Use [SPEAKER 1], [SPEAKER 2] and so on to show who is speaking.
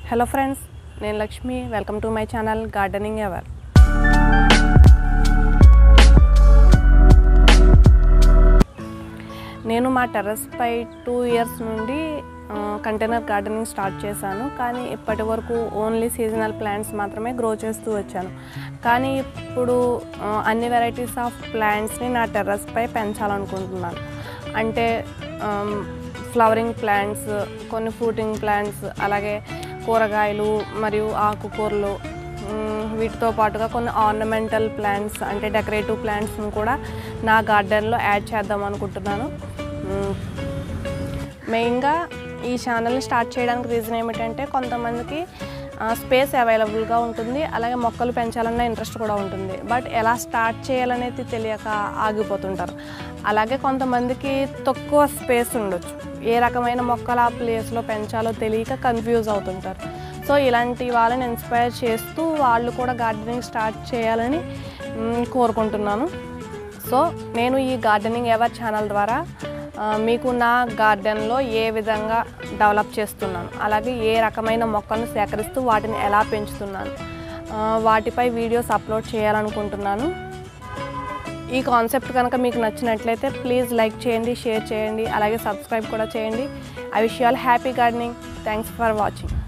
[SPEAKER 1] hello friends నేను Lakshmi welcome to my channel gardening ever నేను మా టెర్రస్ పై టూ ఇయర్స్ నుండి కంటైనర్ గార్డెనింగ్ స్టార్ట్ చేశాను కానీ ఇప్పటి వరకు ఓన్లీ సీజనల్ ప్లాంట్స్ మాత్రమే గ్రో చేస్తూ వచ్చాను కానీ ఇప్పుడు ఆ, అన్ని వెరైటీస్ ఆఫ్ ప్లాంట్స్ని నా టెర్రస్ పై పెంచాలనుకుంటున్నాను అంటే ఫ్లవరింగ్ ప్లాంట్స్ కొన్ని ఫ్రూటింగ్ ప్లాంట్స్ అలాగే కూరగాయలు మరియు ఆకుకూరలు మ్, వీటితో పాటుగా కొన్ని ఆర్నమెంటల్ ప్లాంట్స్ అంటే డెకరేటివ్ ప్లాంట్స్ని కూడా నా గార్డెన్లో యాడ్ చేద్దాం అనుకుంటున్నాను మ్, మెయిన్గా ఈ ఛానల్ని స్టార్ట్ చేయడానికి రీజన్ ఏమిటంటే కొంతమందికి స్పేస్ అవైలబుల్గా ఉంటుంది అలాగే మొక్కలు పెంచాలన్న ఇంట్రెస్ట్ కూడా ఉంటుంది బట్ ఎలా స్టార్ట్ చేయాలనేది తెలియక ఆగిపోతుంటారు అలాగే కొంతమందికి తక్కువ స్పేస్ ఉండొచ్చు ఏ రకమైన మొక్కలు ఆ ప్లేస్లో పెంచాలో తెలియక కన్ఫ్యూజ్ అవుతుంటారు సో ఇలాంటి వాళ్ళని ఇన్స్పైర్ చేస్తూ వాళ్ళు కూడా గార్డెనింగ్ స్టార్ట్ చేయాలని మ్, కోరుకుంటున్నాను సో నేను ఈ గార్డెనింగ్ ఎవర్ ఛానల్ ద్వారా ఆ, మీకు నా గార్డెన్లో ఏ విధంగా డెవలప్ చేస్తున్నాను అలాగే ఏ రకమైన మొక్కలను సేకరిస్తూ వాటిని ఎలా పెంచుతున్నాను ఆ, వాటిపై వీడియోస్ అప్లోడ్ చేయాలనుకుంటున్నాను ఈ కాన్సెప్ట్ కనుక మీకు నచ్చినట్లయితే ప్లీజ్ లైక్ చేయండి షేర్ చేయండి అలాగే సబ్స్క్రైబ్ కూడా చేయండి I wish all happy gardening thanks for watching